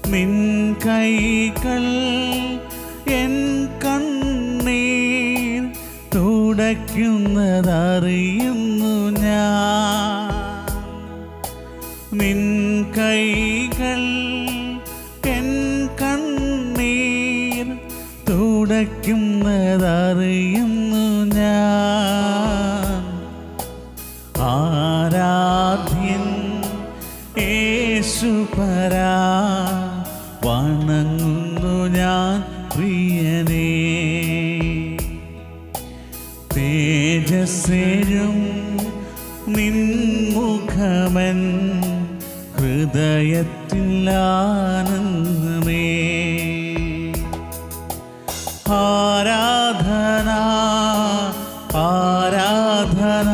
നിൻ കൈകൾ എൻ കണ്ണീർ തുടയ്ക്കുന്നതറിയുന്നു ഞാൻ നിൻ കൈകൾ എൻ കണ്ണീർ തുടയ്ക്കുന്നതറിയുന്നു ഞാൻ ആരാധ്യൻ യേശുപരാ വണങ്ങുന്നു ഞാൻ പ്രിയനേ തേജസ്സേരും നിൻമുഖമൻ ഹൃദയത്തിൽ ആനന്ദമേ ആരാധന ആരാധന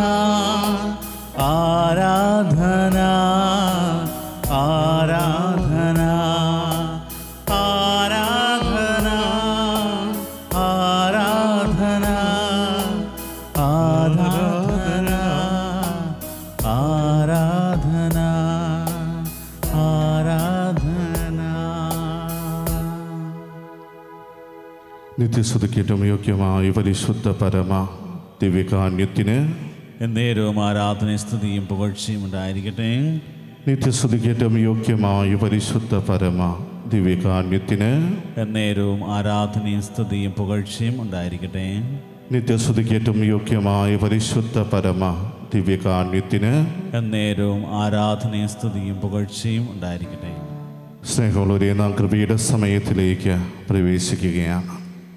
ആരാധന ആരാധന ആരാധന ആരാധന ആരാധന ആരാധന ആരാധന നിത്യസ്തുതിക്കേറ്റവും യോഗ്യമായ പരിശുദ്ധ പരമ ദിവ്യകാന്യത്തിന് എന്നേരവും ആരാധന സ്തുതിയും പുകഴ്ചയും ഉണ്ടായിരിക്കട്ടെ നിത്യസ്തുതിക്കേറ്റവും യോഗ്യമായ പരിശുദ്ധ പരമ ദിവ്യകാന്യത്തിന് എന്നേരവും ആരാധനയും സ്തുതിയും പുകഴ്ചയും ഉണ്ടായിരിക്കട്ടെ നിത്യസ്തുതിക്കേറ്റവും യോഗ്യമായ പരിശുദ്ധ പരമ ദിവ്യകാന്യത്തിന് എന്നേരവും ആരാധനയും സ്തുതിയും പുകഴ്ചയും ഉണ്ടായിരിക്കട്ടെ സ്നേഹമുള്ളവരെ നാം കൃപയുടെ സമയത്തിലേക്ക് പ്രവേശിക്കുകയാണ്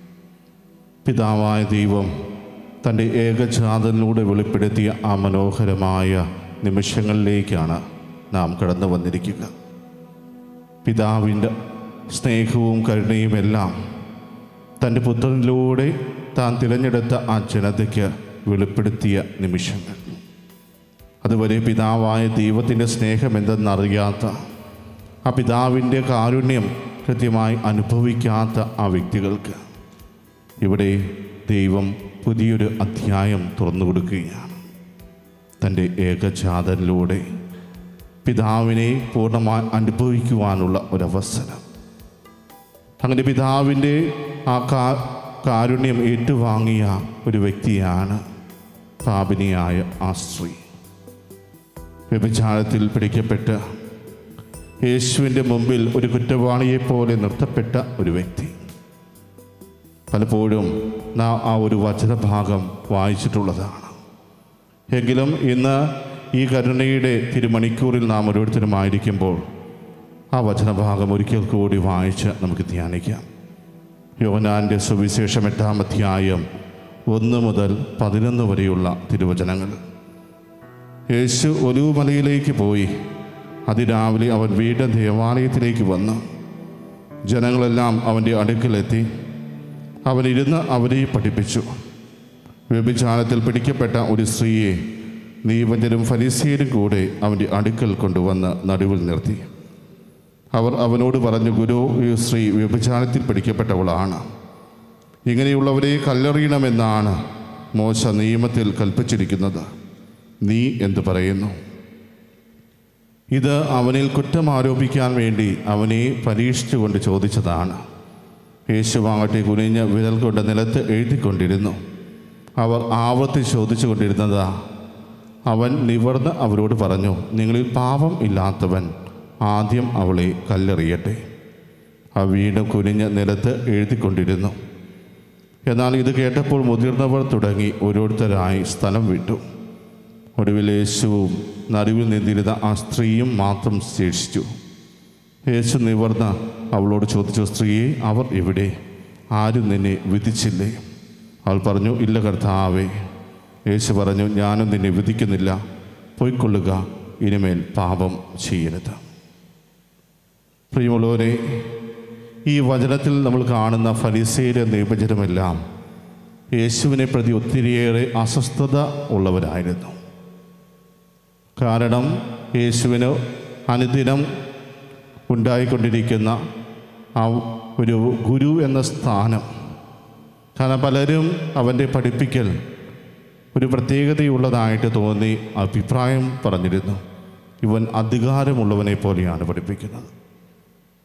പിതാവായ ദൈവം തൻ്റെ ഏകജാതനിലൂടെ വെളിപ്പെടുത്തിയ ആ മനോഹരമായ നിമിഷങ്ങളിലേക്കാണ് നാം കടന്നു വന്നിരിക്കുക പിതാവിൻ്റെ സ്നേഹവും കരുണയും എല്ലാം തൻ്റെ പുത്രനിലൂടെ താൻ തിരഞ്ഞെടുത്ത ആ ജനതയ്ക്ക് വെളിപ്പെടുത്തിയ നിമിഷങ്ങൾ അതുവരെ പിതാവായ ദൈവത്തിൻ്റെ സ്നേഹം എന്തെന്നറിയാത്ത ആ പിതാവിൻ്റെ കാരുണ്യം കൃത്യമായി അനുഭവിക്കാത്ത ആ വ്യക്തികൾക്ക് ഇവിടെ ദൈവം പുതിയൊരു അധ്യായം തുറന്നു കൊടുക്കുകയാണ് തൻ്റെ ഏകജാതനിലൂടെ പിതാവിനെ പൂർണ്ണമായി അനുഭവിക്കുവാനുള്ള ഒരവസരം അങ്ങനെ പിതാവിൻ്റെ ആ കാ കാരുണ്യം ഏറ്റുവാങ്ങിയ ഒരു വ്യക്തിയാണ് പാപിനിയായ ആ സ്ത്രീ വ്യഭിചാരത്തിൽ പിടിക്കപ്പെട്ട് യേശുവിൻ്റെ മുമ്പിൽ ഒരു കുറ്റവാളിയെപ്പോലെ നിർത്തപ്പെട്ട ഒരു വ്യക്തി പലപ്പോഴും നാം ആ ഒരു വചനഭാഗം വായിച്ചിട്ടുള്ളതാണ് എങ്കിലും ഇന്ന് ഈ കരുണയുടെ തിരുമണിക്കൂറിൽ നാം ഓരോരുത്തരുമായിരിക്കുമ്പോൾ ആ വചനഭാഗം ഒരിക്കൽ കൂടി വായിച്ച് നമുക്ക് ധ്യാനിക്കാം യോഹനാൻ്റെ സുവിശേഷം എട്ടാം അധ്യായം ഒന്ന് മുതൽ പതിനൊന്ന് വരെയുള്ള തിരുവചനങ്ങൾ യേശു ഒലിവുമലയിലേക്ക് പോയി അതിരാവിലെ അവൻ വീണ്ടും ദേവാലയത്തിലേക്ക് വന്നു ജനങ്ങളെല്ലാം അവൻ്റെ അടുക്കിലെത്തി അവൻ ഇരുന്ന് അവരെ പഠിപ്പിച്ചു വ്യഭിചാരത്തിൽ പിടിക്കപ്പെട്ട ഒരു സ്ത്രീയെ നീവഞ്ചരും ഫരിസീരും കൂടെ അവൻ്റെ അടുക്കൽ കൊണ്ടുവന്ന് നടുവിൽ നിർത്തി അവർ അവനോട് പറഞ്ഞു ഗുരു ഈ സ്ത്രീ വ്യഭിചാരത്തിൽ പിടിക്കപ്പെട്ടവളാണ് ഇങ്ങനെയുള്ളവരെ കല്ലെറിയണമെന്നാണ് മോശ നിയമത്തിൽ കൽപ്പിച്ചിരിക്കുന്നത് നീ എന്തു പറയുന്നു ഇത് അവനിൽ കുറ്റം ആരോപിക്കാൻ വേണ്ടി അവനെ പരീക്ഷിച്ചുകൊണ്ട് ചോദിച്ചതാണ് യേശുവാകട്ടെ കുനിഞ്ഞ് വിരൽ കൊണ്ട് നിലത്ത് എഴുതിക്കൊണ്ടിരുന്നു അവർ ആവർത്തി ചോദിച്ചു കൊണ്ടിരുന്നതാ അവൻ നിവർന്ന് അവരോട് പറഞ്ഞു നിങ്ങളിൽ പാപം ഇല്ലാത്തവൻ ആദ്യം അവളെ കല്ലെറിയട്ടെ ആ വീണ്ടും കുനിഞ്ഞ് നിലത്ത് എഴുതിക്കൊണ്ടിരുന്നു എന്നാൽ ഇത് കേട്ടപ്പോൾ മുതിർന്നവർ തുടങ്ങി ഓരോരുത്തരായി സ്ഥലം വിട്ടു ഒടുവിൽ യേശുവും നടുവിൽ നിന്നിരുന്ന ആ സ്ത്രീയും മാത്രം ശേഷിച്ചു യേശു നിവർന്ന് അവളോട് ചോദിച്ചു സ്ത്രീയെ അവർ എവിടെ ആരും നിന്നെ വിധിച്ചില്ലേ അവൾ പറഞ്ഞു ഇല്ല കർത്താവേ യേശു പറഞ്ഞു ഞാനും നിന്നെ വിധിക്കുന്നില്ല പൊയ്ക്കൊള്ളുക ഇനിമേൽ പാപം ചെയ്യരുത് പ്രിയമുള്ളവരെ ഈ വചനത്തിൽ നമ്മൾ കാണുന്ന ഫരിസേര നിയമജനമെല്ലാം യേശുവിനെ പ്രതി ഒത്തിരിയേറെ അസ്വസ്ഥത ഉള്ളവരായിരുന്നു കാരണം യേശുവിന് അനുദിനം ഉണ്ടായിക്കൊണ്ടിരിക്കുന്ന ആ ഒരു ഗുരു എന്ന സ്ഥാനം കാരണം പലരും അവൻ്റെ പഠിപ്പിക്കൽ ഒരു പ്രത്യേകതയുള്ളതായിട്ട് തോന്നി അഭിപ്രായം പറഞ്ഞിരുന്നു ഇവൻ അധികാരമുള്ളവനെ പോലെയാണ് പഠിപ്പിക്കുന്നത്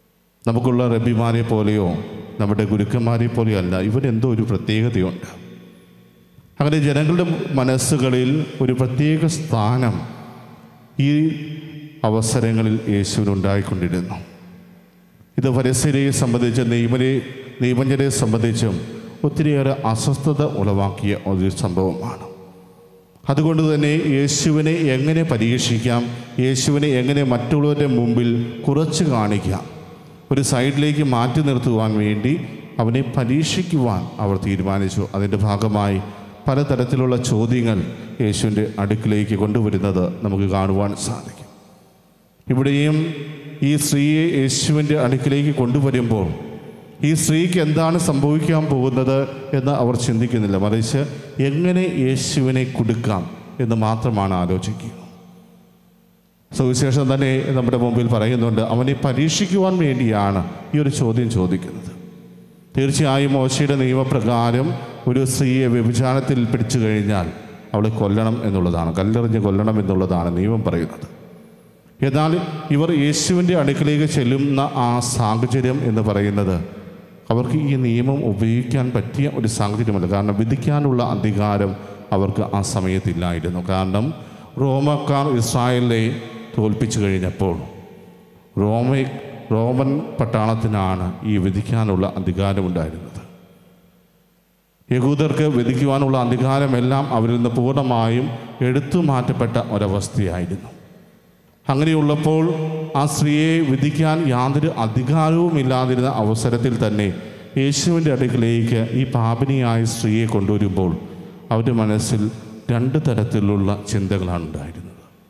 നമുക്കുള്ള റബിമാരെ പോലെയോ നമ്മുടെ ഗുരുക്കന്മാരെ പോലെയോ അല്ല ഇവരെന്തോ ഒരു പ്രത്യേകതയുണ്ട് അങ്ങനെ ജനങ്ങളുടെ മനസ്സുകളിൽ ഒരു പ്രത്യേക സ്ഥാനം ഈ അവസരങ്ങളിൽ യേശുവിനുണ്ടായിക്കൊണ്ടിരുന്നു ഇത് പരസ്യരെ സംബന്ധിച്ച് നിയമനെ നിയമജ്ഞരെ സംബന്ധിച്ചും ഒത്തിരിയേറെ അസ്വസ്ഥത ഉളവാക്കിയ ഒരു സംഭവമാണ് അതുകൊണ്ട് തന്നെ യേശുവിനെ എങ്ങനെ പരീക്ഷിക്കാം യേശുവിനെ എങ്ങനെ മറ്റുള്ളവരുടെ മുമ്പിൽ കുറച്ച് കാണിക്കാം ഒരു സൈഡിലേക്ക് മാറ്റി നിർത്തുവാൻ വേണ്ടി അവനെ പരീക്ഷിക്കുവാൻ അവർ തീരുമാനിച്ചു അതിൻ്റെ ഭാഗമായി പലതരത്തിലുള്ള ചോദ്യങ്ങൾ യേശുവിൻ്റെ അടുക്കിലേക്ക് കൊണ്ടുവരുന്നത് നമുക്ക് കാണുവാൻ സാധിക്കും ഇവിടെയും ഈ സ്ത്രീയെ യേശുവിൻ്റെ അടുക്കിലേക്ക് കൊണ്ടുവരുമ്പോൾ ഈ സ്ത്രീക്ക് എന്താണ് സംഭവിക്കാൻ പോകുന്നത് എന്ന് അവർ ചിന്തിക്കുന്നില്ല മറിച്ച് എങ്ങനെ യേശുവിനെ കൊടുക്കാം എന്ന് മാത്രമാണ് ആലോചിക്കുക സുവിശേഷം തന്നെ നമ്മുടെ മുമ്പിൽ പറയുന്നുണ്ട് അവനെ പരീക്ഷിക്കുവാൻ വേണ്ടിയാണ് ഈ ഒരു ചോദ്യം ചോദിക്കുന്നത് തീർച്ചയായും മോശയുടെ നിയമപ്രകാരം ഒരു സ്ത്രീയെ വ്യഭിചാരത്തിൽ പിടിച്ചു കഴിഞ്ഞാൽ അവളെ കൊല്ലണം എന്നുള്ളതാണ് കല്ലെറിഞ്ഞ് കൊല്ലണം എന്നുള്ളതാണ് നിയമം പറയുന്നത് എന്നാൽ ഇവർ യേശുവിൻ്റെ അടുക്കിലേക്ക് ചെല്ലുന്ന ആ സാഹചര്യം എന്ന് പറയുന്നത് അവർക്ക് ഈ നിയമം ഉപയോഗിക്കാൻ പറ്റിയ ഒരു സാഹചര്യമല്ല കാരണം വിധിക്കാനുള്ള അധികാരം അവർക്ക് ആ സമയത്തില്ലായിരുന്നു കാരണം റോമക്കാർ ഇസ്രായേലിനെ തോൽപ്പിച്ചു കഴിഞ്ഞപ്പോൾ റോമ റോമൻ പട്ടാളത്തിനാണ് ഈ വിധിക്കാനുള്ള അധികാരമുണ്ടായിരുന്നത് യഹൂദർക്ക് വിധിക്കുവാനുള്ള അധികാരമെല്ലാം അവരിൽ നിന്ന് പൂർണ്ണമായും എടുത്തു മാറ്റപ്പെട്ട ഒരവസ്ഥയായിരുന്നു അങ്ങനെയുള്ളപ്പോൾ ആ സ്ത്രീയെ വിധിക്കാൻ യാതൊരു അധികാരവും ഇല്ലാതിരുന്ന അവസരത്തിൽ തന്നെ യേശുവിൻ്റെ അടുക്കിലേക്ക് ഈ പാപിനിയായ സ്ത്രീയെ കൊണ്ടുവരുമ്പോൾ അവരുടെ മനസ്സിൽ രണ്ട് തരത്തിലുള്ള ചിന്തകളാണ് ഉണ്ടായിരുന്നത്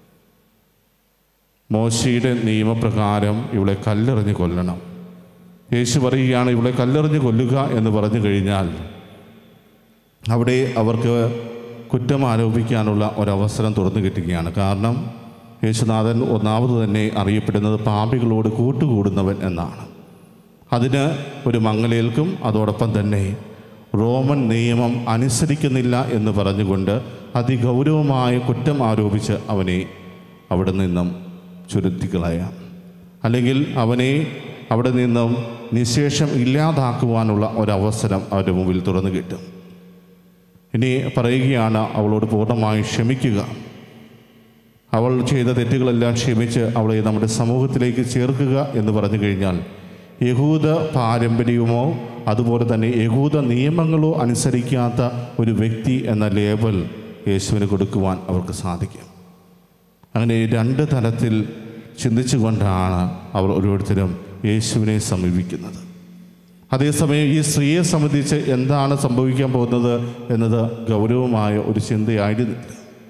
മോശയുടെ നിയമപ്രകാരം ഇവളെ കല്ലെറിഞ്ഞ് കൊല്ലണം യേശു പറയുകയാണ് ഇവളെ കല്ലെറിഞ്ഞ് കൊല്ലുക എന്ന് പറഞ്ഞു കഴിഞ്ഞാൽ അവിടെ അവർക്ക് കുറ്റം ആരോപിക്കാനുള്ള ഒരവസരം തുറന്നു കിട്ടുകയാണ് കാരണം യേശുനാഥൻ ഒന്നാമത് തന്നെ അറിയപ്പെടുന്നത് പാപികളോട് കൂട്ടുകൂടുന്നവൻ എന്നാണ് അതിന് ഒരു മങ്ങലേൽക്കും അതോടൊപ്പം തന്നെ റോമൻ നിയമം അനുസരിക്കുന്നില്ല എന്ന് പറഞ്ഞുകൊണ്ട് അതിഗൗരവമായ കുറ്റം ആരോപിച്ച് അവനെ അവിടെ നിന്നും ചുരുത്തിക്കളയാം അല്ലെങ്കിൽ അവനെ അവിടെ നിന്നും നിശേഷം ഇല്ലാതാക്കുവാനുള്ള ഒരവസരം അവരുടെ മുമ്പിൽ തുറന്നു കിട്ടും ഇനി പറയുകയാണ് അവളോട് പൂർണ്ണമായി ക്ഷമിക്കുക അവൾ ചെയ്ത തെറ്റുകളെല്ലാം ക്ഷമിച്ച് അവളെ നമ്മുടെ സമൂഹത്തിലേക്ക് ചേർക്കുക എന്ന് പറഞ്ഞു കഴിഞ്ഞാൽ യഹൂദ പാരമ്പര്യമോ അതുപോലെ തന്നെ യഹൂദ നിയമങ്ങളോ അനുസരിക്കാത്ത ഒരു വ്യക്തി എന്ന ലേബൽ യേശുവിന് കൊടുക്കുവാൻ അവർക്ക് സാധിക്കും അങ്ങനെ രണ്ട് തലത്തിൽ ചിന്തിച്ചുകൊണ്ടാണ് അവർ ഓരോരുത്തരും യേശുവിനെ സമീപിക്കുന്നത് അതേസമയം ഈ സ്ത്രീയെ സംബന്ധിച്ച് എന്താണ് സംഭവിക്കാൻ പോകുന്നത് എന്നത് ഗൗരവമായ ഒരു ചിന്തയായിരുന്നില്ല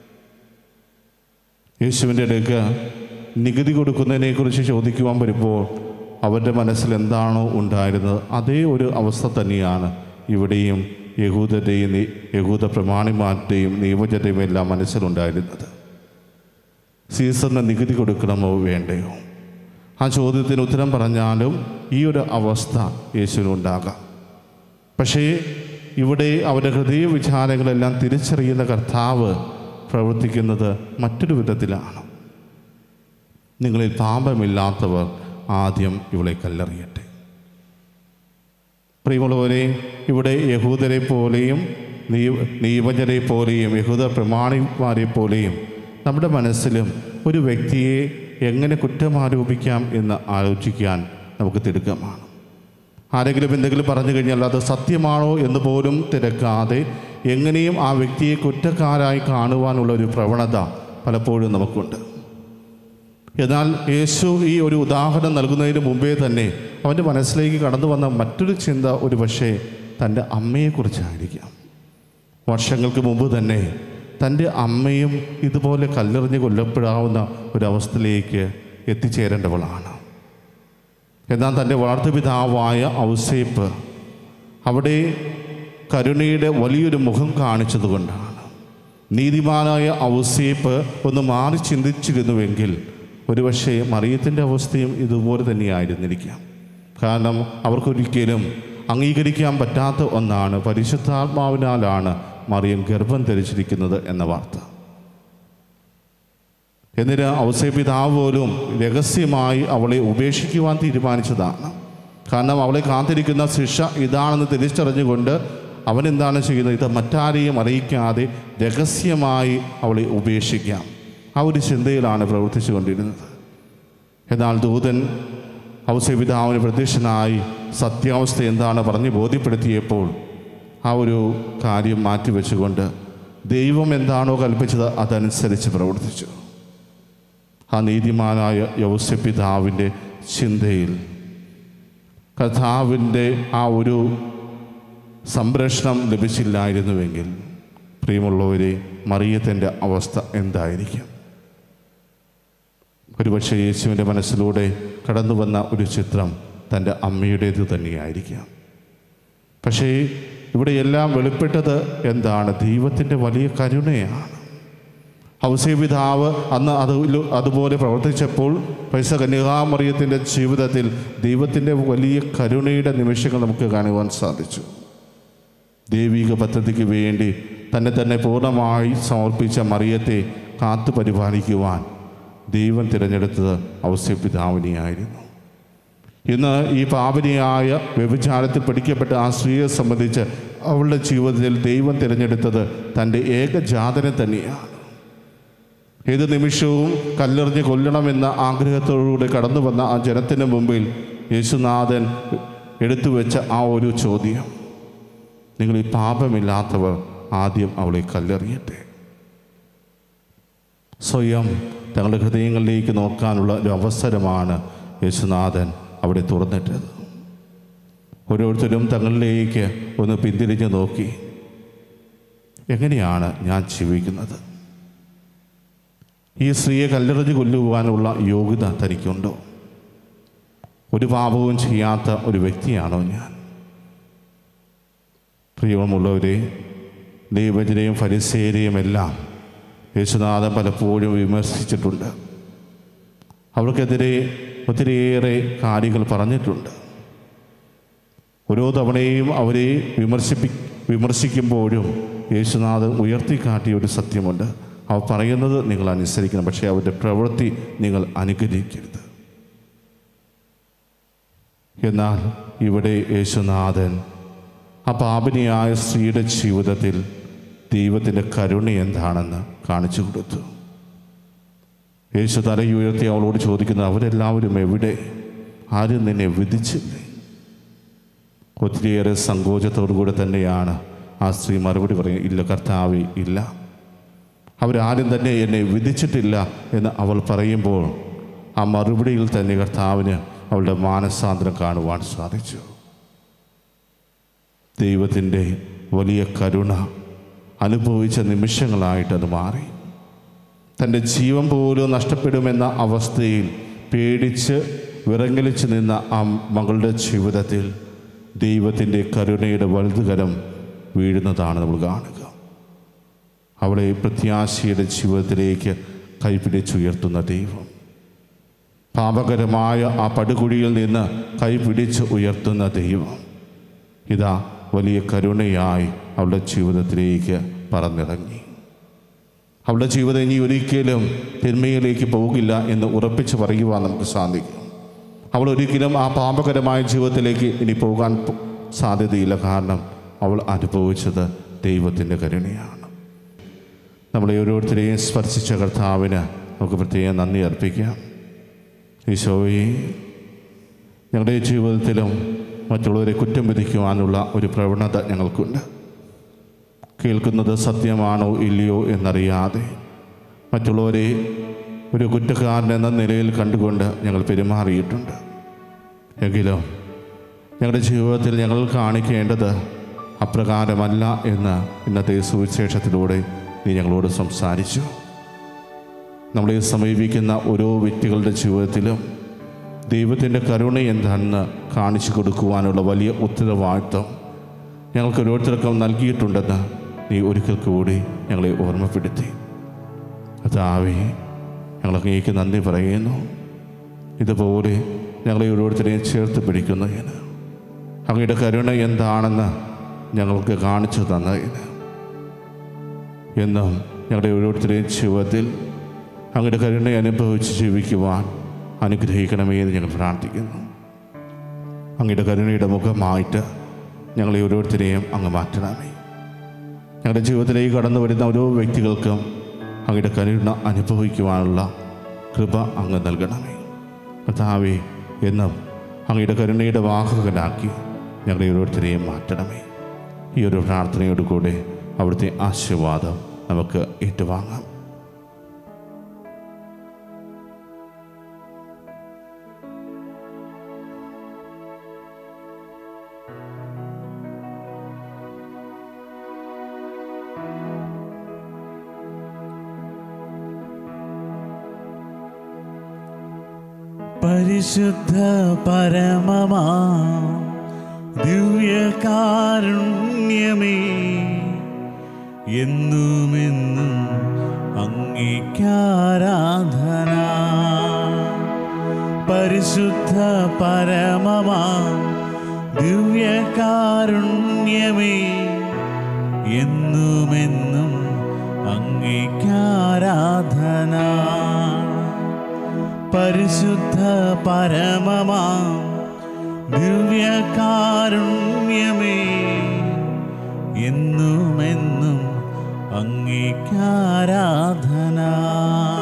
യേശുവിൻ്റെ അടുക്ക് നികുതി കൊടുക്കുന്നതിനെക്കുറിച്ച് ചോദിക്കുവാൻ വരുമ്പോൾ അവരുടെ മനസ്സിൽ എന്താണോ ഉണ്ടായിരുന്നത് അതേ ഒരു അവസ്ഥ തന്നെയാണ് ഇവിടെയും യഹൂദരുടെയും നി- യഹൂദ പ്രമാണിമാരുടെയും നിയമജരുടെയും എല്ലാം മനസ്സിലുണ്ടായിരുന്നത് സീസറിന് നികുതി കൊടുക്കണമോ വേണ്ടയോ ആ ചോദ്യത്തിന് ഉത്തരം പറഞ്ഞാലും ഈ ഒരു അവസ്ഥ യേശുവിനുണ്ടാകാം പക്ഷേ ഇവിടെ അവരുടെ ഹൃദയ വിചാരങ്ങളെല്ലാം തിരിച്ചറിയുന്ന കർത്താവ് പ്രവർത്തിക്കുന്നത് മറ്റൊരു വിധത്തിലാണ് നിങ്ങളിൽ പാപമില്ലാത്തവർ ആദ്യം ഇവളെ കല്ലെറിയട്ടെ പ്രിയമുള്ളവരെ ഇവിടെ യഹൂദരെ പോലെയും നീ- നിയമജരെ പോലെയും യഹൂദ പ്രമാണിമാരെ പോലെയും നമ്മുടെ മനസ്സിലും ഒരു വ്യക്തിയെ എങ്ങനെ കുറ്റമാരോപിക്കാം എന്ന് ആലോചിക്കാൻ നമുക്ക് തിടുക്കമാണ് ആരെങ്കിലും എന്തെങ്കിലും പറഞ്ഞു കഴിഞ്ഞാൽ അത് സത്യമാണോ എന്ന് പോലും തിരക്കാതെ എങ്ങനെയും ആ വ്യക്തിയെ കുറ്റക്കാരായി കാണുവാനുള്ള ഒരു പ്രവണത പലപ്പോഴും നമുക്കുണ്ട് എന്നാൽ യേശു ഈ ഒരു ഉദാഹരണം നൽകുന്നതിന് മുമ്പേ തന്നെ അവൻ്റെ മനസ്സിലേക്ക് കടന്നു വന്ന മറ്റൊരു ചിന്ത ഒരു പക്ഷേ തൻ്റെ അമ്മയെക്കുറിച്ചായിരിക്കാം വർഷങ്ങൾക്ക് മുമ്പ് തന്നെ തൻ്റെ അമ്മയും ഇതുപോലെ കല്ലെറിഞ്ഞ് കൊല്ലപ്പെടാവുന്ന ഒരവസ്ഥയിലേക്ക് എത്തിച്ചേരേണ്ടവളാണ് എന്നാൽ തൻ്റെ വളർത്തുപിതാവായ ഔസേപ്പ് അവിടെ കരുണയുടെ വലിയൊരു മുഖം കാണിച്ചതുകൊണ്ടാണ് നീതിമാനായ ഔസേപ്പ് ഒന്ന് മാറി ചിന്തിച്ചിരുന്നുവെങ്കിൽ ഒരുപക്ഷെ മറിയത്തിൻ്റെ അവസ്ഥയും ഇതുപോലെ തന്നെയായിരുന്നിരിക്കാം കാരണം അവർക്കൊരിക്കലും അംഗീകരിക്കാൻ പറ്റാത്ത ഒന്നാണ് പരിശുദ്ധാത്മാവിനാലാണ് മറിയം ഗർഭം ധരിച്ചിരിക്കുന്നത് എന്ന വാർത്ത എന്നിട്ട് ഔസേ പിതാവ് പോലും രഹസ്യമായി അവളെ ഉപേക്ഷിക്കുവാൻ തീരുമാനിച്ചതാണ് കാരണം അവളെ കാത്തിരിക്കുന്ന ശിക്ഷ ഇതാണെന്ന് തിരിച്ചറിഞ്ഞുകൊണ്ട് അവൻ എന്താണ് ചെയ്യുന്നത് ഇത് മറ്റാരെയും അറിയിക്കാതെ രഹസ്യമായി അവളെ ഉപേക്ഷിക്കാം ആ ഒരു ചിന്തയിലാണ് പ്രവർത്തിച്ചു കൊണ്ടിരുന്നത് എന്നാൽ ദൂതൻ ഔസപിതാവിന് പ്രത്യക്ഷനായി സത്യാവസ്ഥ എന്താണ് പറഞ്ഞ് ബോധ്യപ്പെടുത്തിയപ്പോൾ ആ ഒരു കാര്യം മാറ്റിവെച്ചുകൊണ്ട് ദൈവം എന്താണോ കൽപ്പിച്ചത് അതനുസരിച്ച് പ്രവർത്തിച്ചു ആ നീതിമാനായ യൗസപിതാവിൻ്റെ ചിന്തയിൽ കഥാവിൻ്റെ ആ ഒരു സംരക്ഷണം ലഭിച്ചില്ലായിരുന്നുവെങ്കിൽ പ്രിയമുള്ളവരെ മറിയത്തിൻ്റെ അവസ്ഥ എന്തായിരിക്കും ഒരുപക്ഷെ യേശുവിൻ്റെ മനസ്സിലൂടെ കടന്നു വന്ന ഒരു ചിത്രം തൻ്റെ അമ്മയുടേത് തന്നെയായിരിക്കാം പക്ഷേ ഇവിടെ എല്ലാം വെളിപ്പെട്ടത് എന്താണ് ദൈവത്തിൻ്റെ വലിയ കരുണയാണ് ഔസേപിതാവ് അന്ന് അത് അതുപോലെ പ്രവർത്തിച്ചപ്പോൾ പൈസ കന്യകാമറിയത്തിൻ്റെ ജീവിതത്തിൽ ദൈവത്തിൻ്റെ വലിയ കരുണയുടെ നിമിഷങ്ങൾ നമുക്ക് കാണുവാൻ സാധിച്ചു ദൈവിക പദ്ധതിക്ക് വേണ്ടി തന്നെ തന്നെ പൂർണ്ണമായി സമർപ്പിച്ച മറിയത്തെ കാത്തു പരിപാലിക്കുവാൻ ദൈവം തിരഞ്ഞെടുത്തത് ഔസേപിതാവിനെയായിരുന്നു ഇന്ന് ഈ പാപനിയായ വ്യഭിചാരത്തിൽ പിടിക്കപ്പെട്ട ആ സ്ത്രീയെ സംബന്ധിച്ച് അവളുടെ ജീവിതത്തിൽ ദൈവം തിരഞ്ഞെടുത്തത് തൻ്റെ ഏകജാതനെ തന്നെയാണ് ഏത് നിമിഷവും കല്ലെറിഞ്ഞ് കൊല്ലണമെന്ന ആഗ്രഹത്തോടുകൂടി കടന്നു വന്ന ആ ജനത്തിന് മുമ്പിൽ യേശുനാഥൻ എടുത്തു വെച്ച ആ ഒരു ചോദ്യം നിങ്ങൾ ഈ പാപമില്ലാത്തവർ ആദ്യം അവളെ കല്ലെറിയട്ടെ സ്വയം തങ്ങളുടെ ഹൃദയങ്ങളിലേക്ക് നോക്കാനുള്ള ഒരു അവസരമാണ് യേശുനാഥൻ അവിടെ തുറന്നിട്ടത് ഓരോരുത്തരും തങ്ങളിലേക്ക് ഒന്ന് പിന്തിരിഞ്ഞ് നോക്കി എങ്ങനെയാണ് ഞാൻ ജീവിക്കുന്നത് ഈ സ്ത്രീയെ കല്ലെറിഞ്ഞ് കൊല്ലുവാനുള്ള യോഗ്യത തനിക്കുണ്ടോ ഒരു പാപവും ചെയ്യാത്ത ഒരു വ്യക്തിയാണോ ഞാൻ പ്രിയമുള്ളവരെ ദൈവജനെയും ഫരിസേരെയും എല്ലാം യേശുനാഥൻ പലപ്പോഴും വിമർശിച്ചിട്ടുണ്ട് അവർക്കെതിരെ ഒത്തിരിയേറെ കാര്യങ്ങൾ പറഞ്ഞിട്ടുണ്ട് ഓരോ തവണയും അവരെ വിമർശിപ്പി വിമർശിക്കുമ്പോഴും യേശുനാഥൻ ഉയർത്തിക്കാട്ടിയ ഒരു സത്യമുണ്ട് അവർ പറയുന്നത് നിങ്ങൾ അനുസരിക്കണം പക്ഷേ അവരുടെ പ്രവൃത്തി നിങ്ങൾ അനുകരിക്കരുത് എന്നാൽ ഇവിടെ യേശുനാഥൻ ആ പാപിനിയായ സ്ത്രീയുടെ ജീവിതത്തിൽ ദൈവത്തിൻ്റെ കരുണ എന്താണെന്ന് കാണിച്ചു കൊടുത്തു യേശു തലയുയർത്തി അവളോട് ചോദിക്കുന്നത് അവരെല്ലാവരും എവിടെ ആരും നിന്നെ വിധിച്ചില്ലേ ഒത്തിരിയേറെ സങ്കോചത്തോടുകൂടെ തന്നെയാണ് ആ സ്ത്രീ മറുപടി പറയുന്നത് ഇല്ല കർത്താവെ ഇല്ല അവരാരും തന്നെ എന്നെ വിധിച്ചിട്ടില്ല എന്ന് അവൾ പറയുമ്പോൾ ആ മറുപടിയിൽ തന്നെ കർത്താവിന് അവളുടെ മാനസാന്തരം കാണുവാൻ സാധിച്ചു ദൈവത്തിൻ്റെ വലിയ കരുണ അനുഭവിച്ച നിമിഷങ്ങളായിട്ട് അത് മാറി തൻ്റെ ജീവൻ പോലും നഷ്ടപ്പെടുമെന്ന അവസ്ഥയിൽ പേടിച്ച് വിറങ്ങലിച്ച് നിന്ന ആ മകളുടെ ജീവിതത്തിൽ ദൈവത്തിൻ്റെ കരുണയുടെ വലുതുകരം വീഴുന്നതാണ് നമ്മൾ കാണുക അവളെ പ്രത്യാശയുടെ ജീവിതത്തിലേക്ക് കൈപിടിച്ചുയർത്തുന്ന ദൈവം പാപകരമായ ആ പടുകുഴിയിൽ നിന്ന് കൈപിടിച്ച് ഉയർത്തുന്ന ദൈവം ഇതാ വലിയ കരുണയായി അവളുടെ ജീവിതത്തിലേക്ക് പറന്നിറങ്ങി അവളുടെ ജീവിതം ഇനി ഒരിക്കലും തിന്മയിലേക്ക് പോകില്ല എന്ന് ഉറപ്പിച്ച് പറയുവാൻ നമുക്ക് സാധിക്കും അവൾ ഒരിക്കലും ആ പാപകരമായ ജീവിതത്തിലേക്ക് ഇനി പോകാൻ പോ- സാധ്യതയില്ല കാരണം അവൾ അനുഭവിച്ചത് ദൈവത്തിൻ്റെ കരുണയാണ് നമ്മളെ ഓരോരുത്തരെയും സ്പർശിച്ച കർത്താവിന് നമുക്ക് പ്രത്യേകം നന്ദി അർപ്പിക്കാം ഈശോയെ ഞങ്ങളുടെ ജീവിതത്തിലും മറ്റുള്ളവരെ കുറ്റം വിധിക്കുവാനുള്ള ഒരു പ്രവണത ഞങ്ങൾക്കുണ്ട് കേൾക്കുന്നത് സത്യമാണോ ഇല്ലയോ എന്നറിയാതെ മറ്റുള്ളവരെ ഒരു കുറ്റക്കാരൻ എന്ന നിലയിൽ കണ്ടുകൊണ്ട് ഞങ്ങൾ പെരുമാറിയിട്ടുണ്ട് എങ്കിലും ഞങ്ങളുടെ ജീവിതത്തിൽ ഞങ്ങൾ കാണിക്കേണ്ടത് അപ്രകാരമല്ല എന്ന് ഇന്നത്തെ സുവിശേഷത്തിലൂടെ നീ ഞങ്ങളോട് സംസാരിച്ചു നമ്മളെ സമീപിക്കുന്ന ഓരോ വ്യക്തികളുടെ ജീവിതത്തിലും ദൈവത്തിൻ്റെ കരുണ എന്താണെന്ന് കാണിച്ചു കൊടുക്കുവാനുള്ള വലിയ ഉത്തരവാദിത്വം ഞങ്ങൾക്ക് ഓരോരുത്തർക്കും നൽകിയിട്ടുണ്ടെന്ന് നീ ഒരിക്കൽ കൂടി ഞങ്ങളെ ഓർമ്മപ്പെടുത്തി അതാവേ ഞങ്ങൾ അങ്ങേക്ക് നന്ദി പറയുന്നു ഇതുപോലെ ഞങ്ങളെ ഓരോരുത്തരെയും ചേർത്ത് പിടിക്കുന്നതിന് അങ്ങയുടെ കരുണ എന്താണെന്ന് ഞങ്ങൾക്ക് കാണിച്ചു തന്നതിന് എന്നും ഞങ്ങളുടെ ഓരോരുത്തരെയും ജീവിതത്തിൽ അങ്ങയുടെ കരുണ അനുഭവിച്ച് ജീവിക്കുവാൻ അനുഗ്രഹിക്കണമേ എന്ന് ഞങ്ങൾ പ്രാർത്ഥിക്കുന്നു അങ്ങയുടെ കരുണയുടെ മുഖമായിട്ട് ഞങ്ങളെ ഓരോരുത്തരെയും അങ്ങ് മാറ്റണമേ ഞങ്ങളുടെ ജീവിതത്തിലേക്ക് കടന്നു വരുന്ന ഓരോ വ്യക്തികൾക്കും അങ്ങയുടെ കരുണ അനുഭവിക്കുവാനുള്ള കൃപ അങ്ങ് നൽകണമേ കർത്താവേ എന്നും അങ്ങയുടെ കരുണയുടെ വാഹകനാക്കി ഞങ്ങളെ ഓരോരുത്തരെയും മാറ്റണമേ ഈ ഒരു പ്രാർത്ഥനയോടുകൂടെ അവിടുത്തെ ആശീർവാദം നമുക്ക് ഏറ്റുവാങ്ങാം പരിശുദ്ധ പരമമാ ദിവ്യകാരുണ്യമേ എന്നുമെന്നും അംഗീകാരാധന പരിശുദ്ധ പരമമാ ദിവ്യകാരുണ്യമേ എന്നുമെന്നും അംഗീകാരാധന പരിശുദ്ധ പരമമാ ദിവ്യകാരുണ്യമേ എന്നുമെന്നും അംഗീകാരാധന